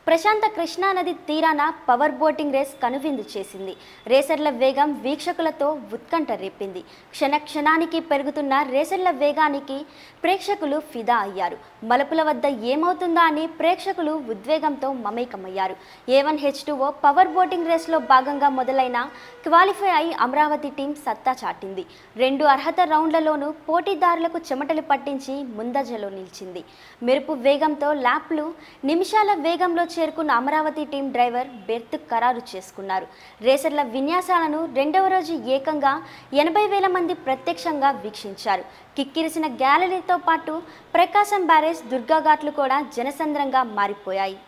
ప్రశాంత కృష్ణానది తీరాన పవర్ బోటింగ్ రేస్ కనువిందు చేసింది రేసర్ల వేగం వీక్షకులతో ఉత్కంఠ రేపింది క్షణ క్షణానికి పెరుగుతున్న రేసర్ల వేగానికి ప్రేక్షకులు ఫిదా అయ్యారు మలుపుల వద్ద ఏమవుతుందా అని ప్రేక్షకులు ఉద్వేగంతో మమేకమయ్యారు A one H two O power boating రేస్లో భాగంగా మొదలైన క్వాలిఫై అయి అమరావతి టీం సత్తా చాటింది రెండు అర్హత రౌండ్లలోనూ పోటీదారులకు చెమటలు పట్టించి ముందజలో నిలిచింది మెరుపు వేగంతో ల్యాప్లు నిమిషాల వేగంలో చేరుకున్న అమరావతి టీం డ్రైవర్ బెర్త్ ఖరారు చేసుకున్నారు రేసర్ల విన్యాసాలను రెండవ రోజు ఏకంగా ఎనభై వేల మంది ప్రత్యక్షంగా వీక్షించారు కిక్కిరిసిన గ్యాలరీతో పాటు ప్రకాశం బ్యారేజ్ దుర్గాఘాట్లు కూడా జనసంద్రంగా మారిపోయాయి